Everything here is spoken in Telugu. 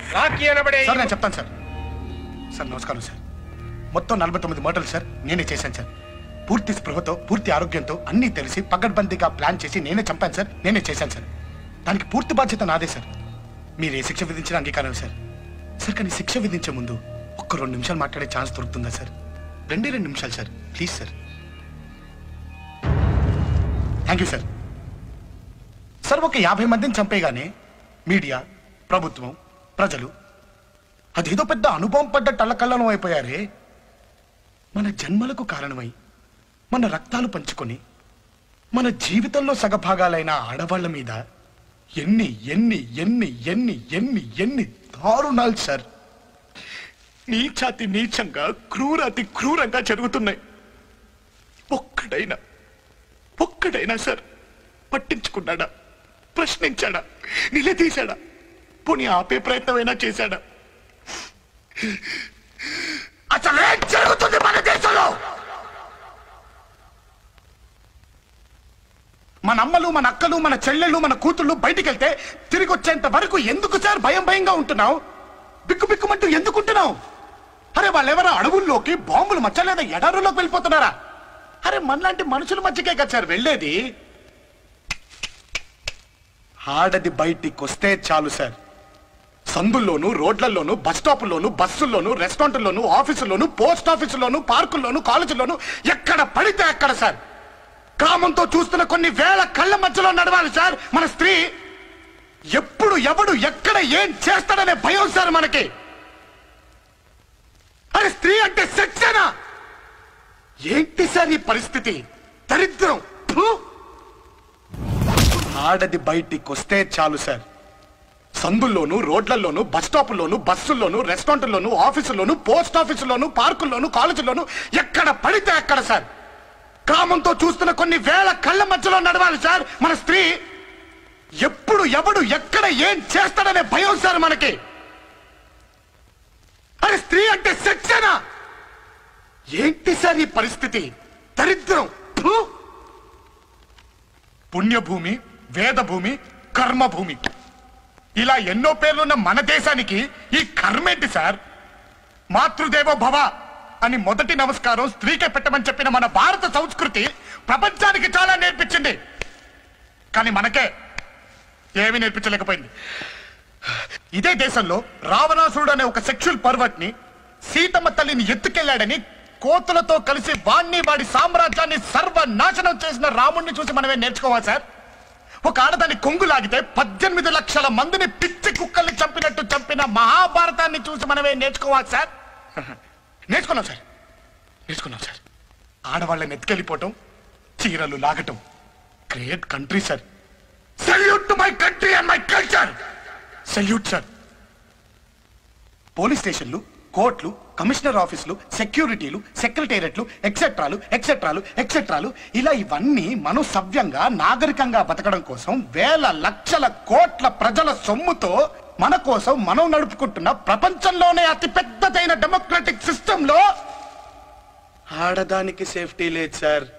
రాఖీ అనబడే సార్ నేను చెప్తాను సార్ సార్ నమస్కారం సార్ మొత్తం నలభై తొమ్మిది మోటార్లు సార్ నేనే చేశాను సార్ పూర్తి స్పృహతో పూర్తి ఆరోగ్యంతో అన్నీ తెలిసి పగడ్బందీగా ప్లాన్ చేసి నేనే చంపాను సార్ నేనే చేశాను సార్ దానికి పూర్తి బాధ్యత నాదే సార్ మీరు ఏ శిక్ష విధించిన అంగీకారం సార్ సార్ కానీ శిక్ష విధించే ముందు ఒక్క రెండు నిమిషాలు మాట్లాడే ఛాన్స్ దొరుకుతుందా సార్ రెండే రెండు నిమిషాలు sir please sir thank you sir sir ఒక యాభై మందిని చంపేగానే మీడియా ప్రభుత్వం ప్రజలు అదేదో పెద్ద అనుభవం పడ్డ టల్లకల్లం అయిపోయారే మన జన్మలకు కారణమై మన రక్తాలు పంచుకొని మన జీవితంలో సగభాగాలైన ఆడవాళ్ళ మీద ఎన్ని ఎన్ని ఎన్ని ఎన్ని ఎన్ని ఎన్ని దారుణాలు సార్ నీచాతి నీచంగా క్రూరాతి క్రూరంగా జరుగుతున్నాయి ఒక్కడైనా ఒక్కడైనా సార్ పట్టించుకున్నాడా ప్రశ్నించాడా నిలదీశాడా పోనీ ఆపే ప్రయత్నమైనా చేశాడా అసలు ఏం జరుగుతుంది మన దేశంలో మన అమ్మలు మన అక్కలు మన చెల్లెళ్ళు మన కూతుళ్ళు బయటికి వెళ్తే తిరిగి వచ్చేంత వరకు ఎందుకు సార్ భయం భయంగా ఉంటున్నావు బిక్కు బిక్కుమంటూ ఎందుకుంటున్నావు అరే వాళ్ళెవరో అడవుల్లోకి బాంబులు మచ్చలేదా ఎడారులోకి వెళ్ళిపోతున్నారా అరే మనలాంటి మనుషుల మధ్యకే కదా సార్ వెళ్ళేది ఆడది బయటికి వస్తే చాలు సార్ సందుల్లోను రోడ్లలోను బస్ స్టాపుల్లోను బస్సుల్లోను రెస్టారెంట్లోను ఆఫీసుల్లోను పోస్ట్ ఆఫీసుల్లోను పార్కుల్లోను కాలేజీల్లోను ఎక్కడ పడితే అక్కడ సార్ కామంతో చూస్తున్న కొన్ని వేల కళ్ళ మధ్యలో నడవాలి సార్ మన స్త్రీ ఎప్పుడు ఎవడు ఎక్కడ ఏం చేస్తాడనే భయం సార్ మనకి అరే స్త్రీ అంటే సెక్సేనా ఏంటి సార్ ఈ పరిస్థితి దరిద్రం ఫు! ఆడది బయటికి వస్తే చాలు సార్ సందుల్లోను రోడ్లలోను బస్ స్టాపుల్లోను బస్సుల్లోను రెస్టారెంట్లోను ఆఫీసుల్లోను పోస్ట్ ఆఫీసుల్లోను పార్కుల్లోను కాలేజీల్లోను ఎక్కడ పడితే అక్కడ సార్ కామంతో చూస్తున్న కొన్ని వేల కళ్ళ మధ్యలో నడవాలి సార్ మన స్త్రీ ఎప్పుడు ఎవడు ఎక్కడ ఏం చేస్తాడనే భయం సార్ మనకి అరే స్త్రీ అంటే సెక్సేనా ఏంటి సార్ ఈ పరిస్థితి దరిద్రం ఫు! పుణ్యభూమి వేదభూమి కర్మభూమి ఇలా ఎన్నో పేర్లున్న మన దేశానికి ఈ కర్మేంటి సార్ మాతృదేవో భవ అని మొదటి నమస్కారం స్త్రీకే పెట్టమని చెప్పిన మన భారత సంస్కృతి ప్రపంచానికి చాలా నేర్పించింది కానీ మనకే ఏమీ నేర్పించలేకపోయింది ఇదే దేశంలో రావణాసురుడు అనే ఒక సెక్షువల్ పర్వట్ ని సీతమ్మ తల్లిని ఎత్తుకెళ్లాడని కోతులతో కలిసి వాణ్ణి వాడి సామ్రాజ్యాన్ని సర్వనాశనం చేసిన రాముణ్ణి చూసి మనమే నేర్చుకోవాలి సార్ ఒక ఆడదాన్ని కొంగు లాగితే పద్దెనిమిది లక్షల మందిని పిచ్చి కుక్కల్ని చంపినట్టు చంపిన మహాభారతాన్ని చూసి మనమే నేర్చుకోవాలి సార్ నేర్చుకున్నాం సార్ నేర్చుకున్నాం సార్ ఆడవాళ్ళని ఎత్తుకెళ్ళిపోవటం చీరలు లాగటం great country sir salute to my country and my culture salute sir police స్టేషన్లు కోర్టులు కమిషనర్ ఆఫీసులు సెక్యూరిటీలు సెక్రటేరియట్లు ఎక్సెట్రాలు ఎక్సెట్రాలు ఎక్సెట్రాలు ఇలా ఇవన్నీ మనం సవ్యంగా నాగరికంగా బతకడం కోసం వేల లక్షల కోట్ల ప్రజల సొమ్ముతో మన కోసం మనం నడుపుకుంటున్న ప్రపంచంలోనే అతి పెద్దదైన డెమోక్రటిక్ సిస్టంలో ఆడదానికి సేఫ్టీ లేదు సార్